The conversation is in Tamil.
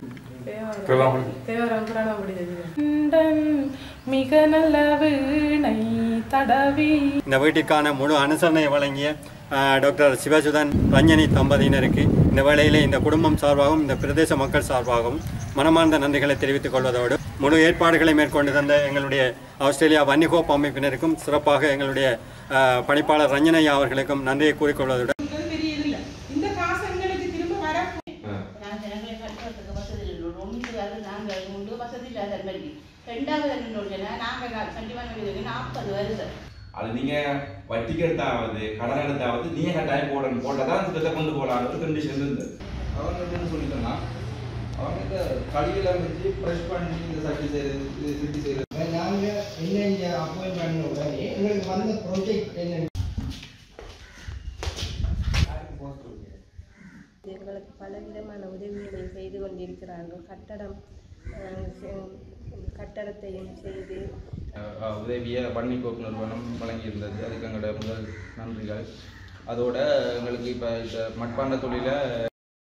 தேவரம் புராணம் படிச்சது மிக நல்ல வீணை தடவி இந்த வீட்டிற்கான முழு அனுசரணை வழங்கிய அஹ், டாக்டர் சிவசுதன் ரஞ்சனி தம்பதியினருக்கு இந்த வேளையிலே இந்த குடும்பம் சார்பாகவும் இந்த பிரதேச மக்கள் சார்பாகவும் மனமார்ந்த நன்றிகளை தெரிவித்துக் கொள்வதோடு முழு ஏற்பாடுகளை மேற்கொண்டு தந்த எங்களுடைய ஆஸ்திரேலியா வன்னிகோப் அமைப்பினருக்கும் சிறப்பாக எங்களுடைய அஹ், பணிப்பாளர் ரஞ்சனையா அவர்களுக்கும் நன்றியை கூறிக்கொள்வதோடு தெரியல இந்த காசு எங்களுக்கு திரும்ப வர நான் ஜனங்களை கட்டுறதுக்கு வசதி இல்லை ஒன்று அது நாங்கள் உண்டு வசதி இல்லாத மாதிரி ரெண்டாவது என்ன நாங்கள் கண்டிப்பான வீடு நாற்பது வருது அது நீங்க வட்டிக்கு எடுத்தாவது கடன் எடுத்தாவது நீங்க கட்டாயம் போடணும் போட்டதான் திட்டத்தை கொண்டு போகலாம் ஒரு கண்டிஷன் இருந்தது அவங்க என்ன சொல்லிட்டோம்னா அவங்க இந்த கழிவுலாம் வச்சு ப்ரெஷ் பண்ணி இந்த சட்டி செய்யறது இது சிட்டி செய்யறது நாங்க என்ன இங்க அப்பாயிண்ட் பண்ண உடனே எங்களுக்கு வந்த ப்ராஜெக்ட் என்ன எங்களுக்கு பலவிதமான உதவிகளை செய்து கொண்டிருக்கிறார்கள் கட்டடம் அஹ், செ- கட்டடத்தையும் செய்து அஹ் உதவியை வன்னிக்கோப்பு நிறுவனம் வழங்கியிருந்தது அதுக்கு எங்களோட முதல் நன்றிகள் அதோட எங்களுக்கு இப்போ இந்த மட்பாண்ட தொழிலை